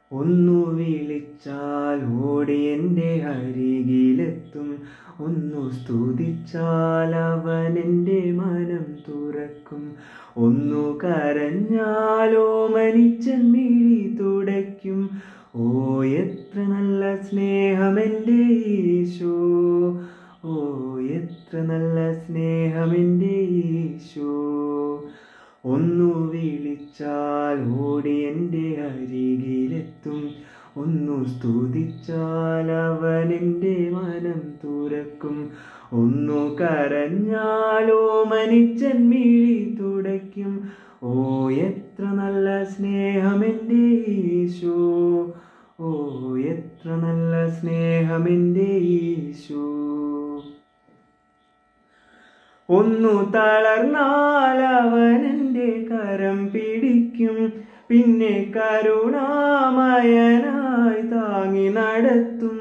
ഒന്നു വിളിച്ചാൽ ഓടി എൻ്റെ അരികിലെത്തും ഒന്നു സ്തുതിച്ചാൽ അവൻ എൻ്റെ മനം തുറക്കും ഒന്നു കരഞ്ഞാലോ മനിച്ചൻ മിഴി തുടയ്ക്കും ഓ എത്ര നല്ല സ്നേഹമെൻ്റെ ഈശോ ഓ എത്ര നല്ല സ്നേഹമെൻ്റെ ഈശോ ഒന്നു വിളിച്ചാൽ ഓടി എൻ്റെ അരികിലെത്തും ഒന്നു സ്തുതിച്ചാൽ അവൻ എൻ്റെ മനം തുറക്കും ഒന്നു കരഞ്ഞാലോ മനിച്ചൻ മിഴി തുടയ്ക്കും ഓ എത്ര നല്ല സ്നേഹമെൻ്റെ ഈശോ ഓ എത്ര നല്ല സ്നേഹമെൻ്റെ ഈശോ ഒന്നു തളർന്നാൽ അവൻ എൻ്റെ കരം പിടിക്കും പിന്നെ കരുണാമയനായി താങ്ങി നടത്തും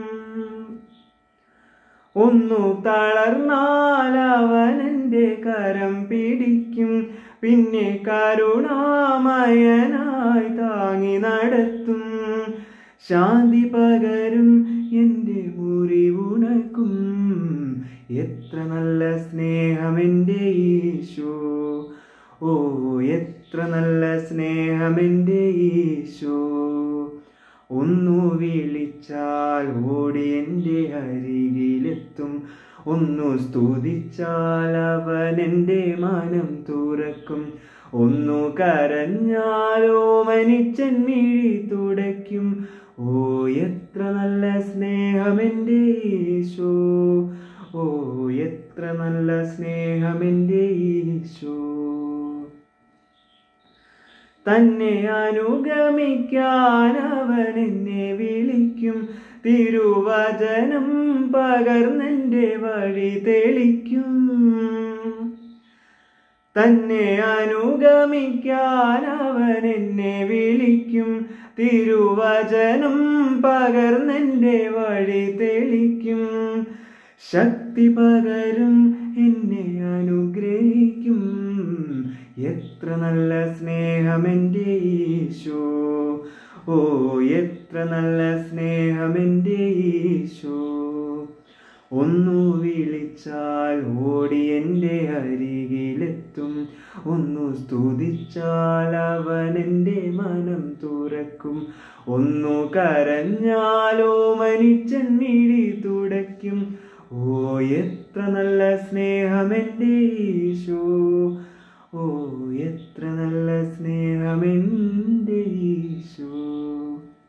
ഒന്നു തളർന്നാൽ അവൻ എൻ്റെ കരം പിടിക്കും പിന്നെ കരുണാമയനായി താങ്ങി നടത്തും ശാന്തി പകരും എൻ്റെ മുറിവുണക്കും എത്ര നല്ല സ്നേഹമെൻ്റെ ഈശോ ഓ എത്ര നല്ല സ്നേഹമെൻ്റെ ഈശോ ഒന്നു വിളിച്ചാൽ ഓടി എൻ്റെ അരികിലെത്തും ഒന്നു സ്തുതിച്ചാൽ അവൻ എൻ്റെ മനം തുറക്കും ഒന്നു കരഞ്ഞാലോ മനിച്ചൻ മിഴി തുടയ്ക്കും ഓ എത്ര നല്ല സ്നേഹമെൻ്റെ ഈശോ ഓ എത്ര നല്ല സ്നേഹമെൻ്റെ ഈശോ തന്നെ അനുഗമിക്കാൻ അവൻ എന്നെ വിളിക്കും തിരുവചനം പകർന്നെൻ്റെ വഴി തെളിക്കും തന്നെ അനുഗമിക്കാൻ അവൻ എന്നെ വിളിക്കും തിരുവചനം പകർന്നെൻ്റെ വഴി തെളിക്കും ശക്തി പകരും എന്നെ അനുഗ്രഹിക്കും എത്ര നല്ല സ്നേഹമെൻ്റെ ഈശോ ഓ എത്ര നല്ല സ്നേഹമെൻ്റെ ഈശോ ഒന്നു വിളിച്ചാൽ ഓടി എൻ്റെ അരികിലെത്തും ഒന്നു സ്തുതിച്ചാൽ അവൻ എൻ്റെ മനം തുറക്കും ഒന്നു കരഞ്ഞാലോ മനിച്ചൻ മിഴി തുടയ്ക്കും ഓ എത്ര നല്ല സ്നേഹമെൻ്റെ ഈശോ ഓ എത്ര നല്ല സ്നേഹമെൻ്റെ ഈശോ